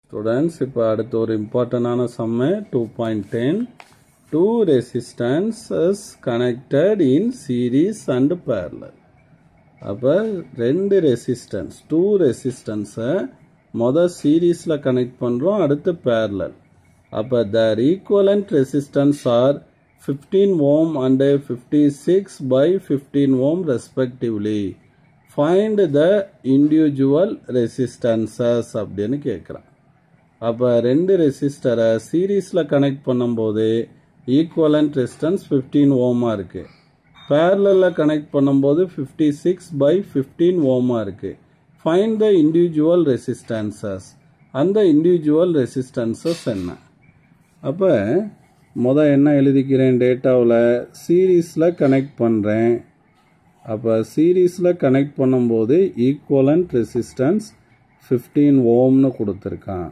students இப்போ அடுத்து ஒரு இம்பார்ட்டண்டான sum two point ten two resistances connected in series and parallel அப்போ ரெண்டு ரெசிஸ்டன்ஸ் டூ ரெசிஸ்டன்ஸை மொதல் சீரீஸில் கனெக்ட் பண்ணுறோம் அடுத்து பேரலல் அப்போ their equivalent resistance R fifteen ohm and fifty six by fifteen ohm respectively find the individual resistances அப்படின்னு கேட்குறான் அப்போ ரெண்டு ரெசிஸ்டரை சீரீஸில் கனெக்ட் பண்ணும்போது ஈக்குவலண்ட் ரெசிஸ்டன்ஸ் ஃபிஃப்டீன் ஓமாக இருக்குது பேரலில் கனெக்ட் பண்ணும்போது ஃபிஃப்டி சிக்ஸ் பை ஃபிஃப்டீன் ஓமாக இருக்குது ஃபைண்ட் த இண்டிவிஜுவல் ரெசிஸ்டன்சஸ் அந்த இண்டிவிஜுவல் ரெசிஸ்டன்சஸ் என்ன அப்போ மொதல் என்ன எழுதிக்கிறேன் டேட்டாவில் சீரீஸில் கனெக்ட் பண்ணுறேன் அப்போ சீரீஸில் கனெக்ட் பண்ணும்போது ஈக்குவலண்ட் ரெசிஸ்டன்ஸ் ஃபிஃப்டீன் ஓம்னு கொடுத்துருக்கான்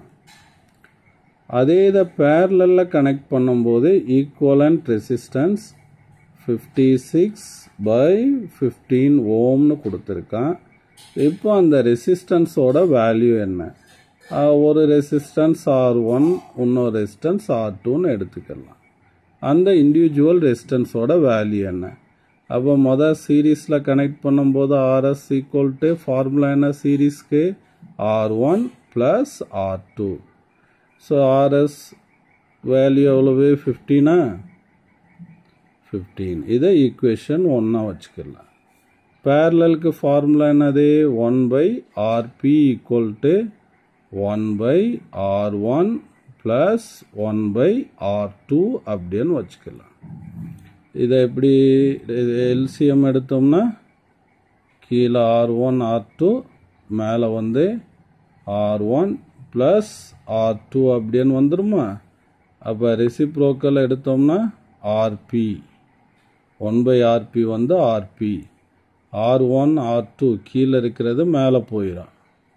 அதே இதை பேரலில் கனெக்ட் பண்ணும்போது equivalent resistance fifty six by fifteen ஓம்னு கொடுத்துருக்கான் இப்போ அந்த ரெசிஸ்டன்ஸோட வேல்யூ என்ன ஒரு ரெசிஸ்டன்ஸ் ஆர் ஒன் இன்னொரு ரெசிஸ்டன்ஸ் ஆர் டூன்னு எடுத்துக்கலாம் அந்த இண்டிவிஜுவல் ரெசிஸ்டன்ஸோட வேல்யூ என்ன அப்போ மொதல் சீரீஸில் கனெக்ட் பண்ணும்போது ஆர்எஸ் ஈக்குவல் டு ஃபார்முலா என்ன சீரீஸ்க்கு R one plus R two so RS value எவ்வளவு ஃபிஃப்டீனா ஃபிஃப்டீன் இதை ஈக்குவேஷன் ஒன்றா வச்சுக்கலாம் பேரலலுக்கு ஃபார்முலா என்னது one by RP equal to one by R one plus one by R two அப்படின்னு வச்சுக்கலாம் இதை எப்படி எல்சிஎம் எடுத்தோம்னா கீழே ஆர் ஒன் ஆர் டூ மேலே வந்து R one plus R two அப்படின்னு வந்துடுமா அப்போ ரெசிப்ரோக்கல் எடுத்தோம்னா ஆர்பி ஒன் பை ஆர்பி வந்து RP R one R two கீழே இருக்கிறது மேலே போயிடும்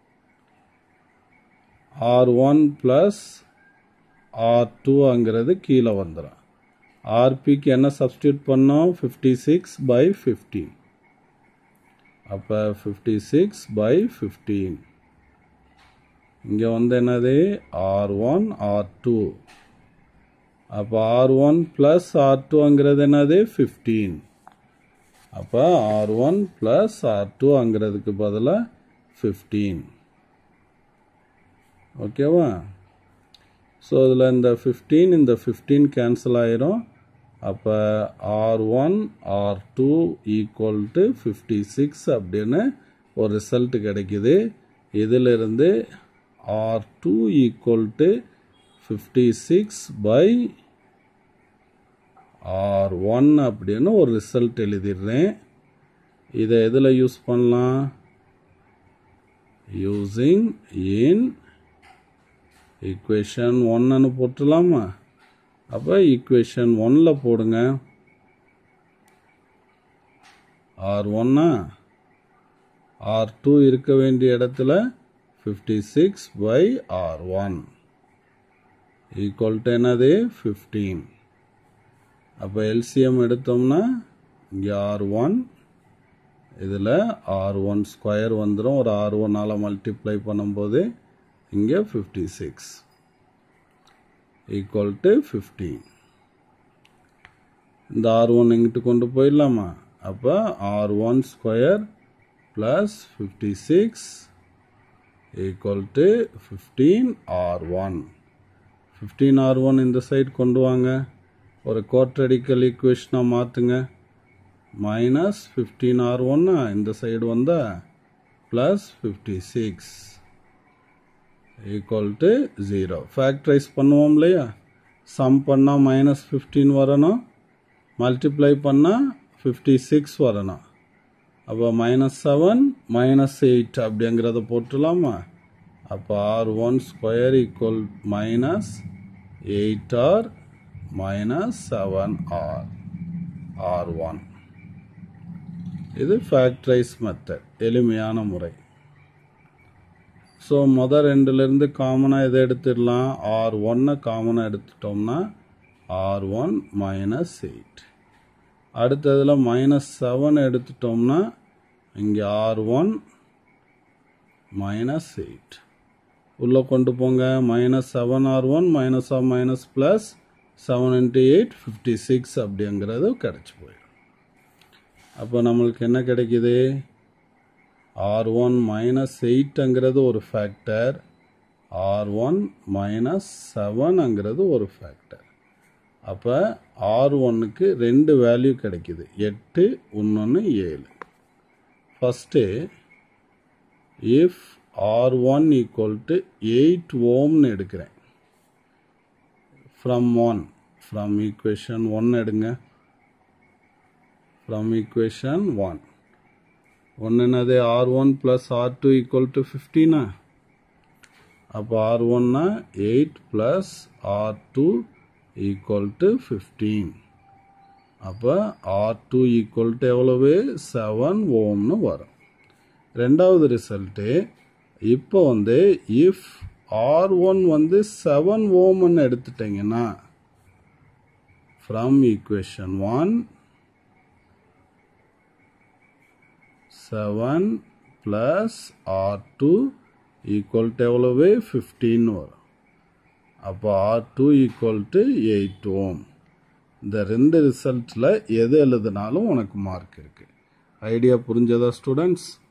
ஆர் ஒன் ப்ளஸ் ஆர் டூங்கிறது கீழே வந்துடும் ஆர்பிக்கு என்ன சப்ஸ்டியூட் பண்ணோம் ஃபிஃப்டி சிக்ஸ் பை ஃபிஃப்டீன் அப்போ ஃபிஃப்டி சிக்ஸ் பை ஃபிஃப்டீன் இங்கே வந்து என்னது ஆர் ஒன் ஆர் டூ அப்போ ஆர் ஒன் ப்ளஸ் ஆர் டூங்கிறது என்னது ஃபிஃப்டீன் அப்போ ஆர் ஒன் ப்ளஸ் ஆர் டூங்கிறதுக்கு பதிலாக ஃபிஃப்டீன் ஓகேவா ஸோ இதில் இந்த ஃபிஃப்டீன் இந்த ஃபிஃப்டீன் கேன்சல் ஆயிரும் அப்போ R one R two equal to fifty six அப்படின்னு ஒரு ரிசல்ட் கிடைக்குது இதிலிருந்து R two equal to fifty six by R one அப்படின்னு ஒரு ரிசல்ட் எழுதிடுறேன் இதை எதில் யூஸ் பண்ணலாம் யூஸிங் இன் ஈக்குவேஷன் ஒன்னு போட்டுடலாமா அப்போ ஈக்குவேஷன் ஒன்னில் போடுங்க ஆர் ஒன்னா ஆர் டூ இருக்க வேண்டிய இடத்துல fifty six by R one equal to என்னது ஃபிஃப்டீன் அப்போ எல்சிஎம் எடுத்தோம்னா இங்கே ஆர் ஒன் இதில் ஆர் ஒன் ஸ்கொயர் வந்துடும் ஒரு ஆர் ஒன்னால் மல்டிப்ளை பண்ணும்போது இங்கே fifty six equal to fifteen இந்த ஆர் ஒன் இங்கிட்டு கொண்டு போயிடலாமா அப்போ R one square plus fifty six equal to fifteen R one fifteen R one இந்த சைடு கொண்டு வாங்க ஒரு கோட்ரடிக்கல் ஈக்குவேஷனாக மாற்றுங்க மைனஸ் ஃபிஃப்டீன் ஆர் ஒன்னா இந்த சைடு வந்தால் plus fifty six equal to zero factorise பண்ணுவோம் இல்லையா சம் பண்ணால் மைனஸ் ஃபிஃப்டீன் வரணும் மல்டிப்ளை பண்ணால் ஃபிஃப்டி சிக்ஸ் வரணும் அப்போ மைனஸ் செவன் மைனஸ் எயிட் அப்படிங்கிறத போட்டுடலாமா அப்போ R one square equal minus eight R minus seven R R one இது ஃபேக்டரைஸ் மெத்தட் எளிமையான முறை ஸோ மொதல் ரெண்டுலேருந்து காமனாக எதை எடுத்துடலாம் ஆர் ஒன்னை காமனாக எடுத்துட்டோம்னா ஆர் ஒன் மைனஸ் எயிட் அடுத்ததில் மைனஸ் செவன் எடுத்துட்டோம்னா இங்கே ஆர் ஒன் மைனஸ் எயிட் உள்ளே கொண்டு போங்க minus seven R one minus of minus plus seven into eight fifty six அப்படிங்கிறது கிடச்சி போயிடும் அப்போ நம்மளுக்கு என்ன கிடைக்குது ஆர் ஒன் மைனஸ் எயிட்டுங்கிறது ஒரு ஃபேக்டர் ஆர் ஒன் மைனஸ் செவனுங்கிறது ஒரு ஃபேக்டர் அப்போ ஆர் ஒன்னுக்கு ரெண்டு வேல்யூ கிடைக்குது எட்டு இன்னொன்று ஏழு first if R one equal to eight ஓம்னு எடுக்கிறேன் from one from equation one எடுங்க ஃப்ரம் ஈக்குவேஷன் ஒன் ஒன்று என்னது R one plus R two equal to ஃபிஃப்டீனா அப்போ ஆர் ஒன்னா eight plus R two equal to fifteen அப்போ ஆர் டூ ஈக்குவல் டு எவ்வளவு செவன் ஓம்னு வரும் ரெண்டாவது ரிசல்ட்டு இப்போ வந்து இஃப் ஆர் ஒன் வந்து செவன் ஓம்னு எடுத்துட்டீங்கன்னா from equation one seven plus R two equal to எவ்வளவு ஃபிஃப்டீன் வரும் அப்போ R two equal to eight ohm இந்த ரெண்டு ரிசல்ட்டில் எது எழுதுனாலும் உனக்கு மார்க் இருக்குது ஐடியா புரிஞ்சதா ஸ்டூடெண்ட்ஸ்